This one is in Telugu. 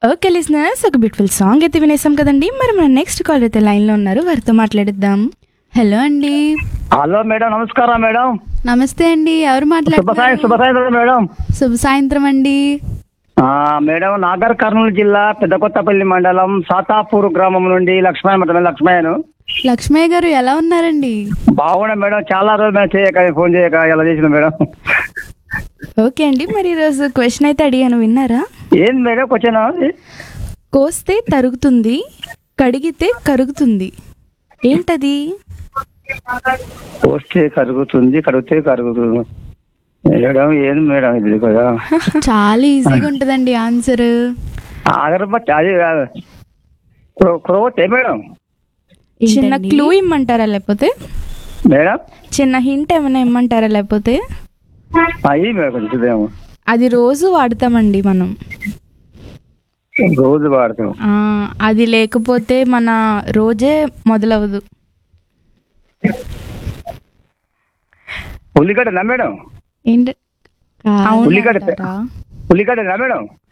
ఓకే లిసినర్స్ ఒక బ్యూటిఫుల్ సాంగ్ అయితే వినేసాం కదండి మరి మన నెక్స్ట్ కాల్ అయితే లైన్ లో ఉన్నారు వారితో మాట్లాడిద్దాం హలో అండి హలో మేడం నమస్కారం మేడం నమస్తే అండి ఎవరు శుభ సాయం శుభ మాట్లాడుతున్నారు సాయంత్రం మేడం శుభ సాయంత్రం అండి ఆ, మేడం నాగర్ కర్నూలు జిల్లా పెద్దకొత్తపల్లి మండలం సాతాపూర్ గ్రామం నుండి లక్ష్మయ్య మొత్తం లక్ష్మయ్యను లక్ష్మయ్య గారు ఎలా ఉన్నారండి బాగున్నా మేడం చాలా రోజులు మేము చేయక ఫోన్ చేయక ఇలా చేసిన మేడం ఓకే అండి మరి ఈరోజు క్వశ్చన్ అయితే అడిగాను విన్నారా ఏంది మేడం క్వశ్చన్ కోస్తే తరుగుతుంది కడిగితే కరుగుతుంది ఏంటది వస్తే కరుగుతుంది కడిగితే కరుగుతుంది మేడం ఏంది మేడం ఇది కదా చాలా ఈజీగా ఉంటదండి ఆన్సర్ అగరబత్తి అది కాదు క్రో- క్రోతే మేడం చిన్న క్లూ ఇమ్మంటారా లేకపోతే మేడం చిన్న హింట్ ఏమైనా ఇమ్మంటారా లేకపోతే అయ్యి మేడం కొంచెం ఇదేమో. అది రోజు వాడతామండి మనం రోజు వాడతాం ఆ, అది లేకపోతే మన రోజే మొదలవదు ఉల్లిగడ్డనా మేడం ఏంటి ఉల్లిగడ్డ అవునంటారా? ఉల్లిగడ్డనా మేడం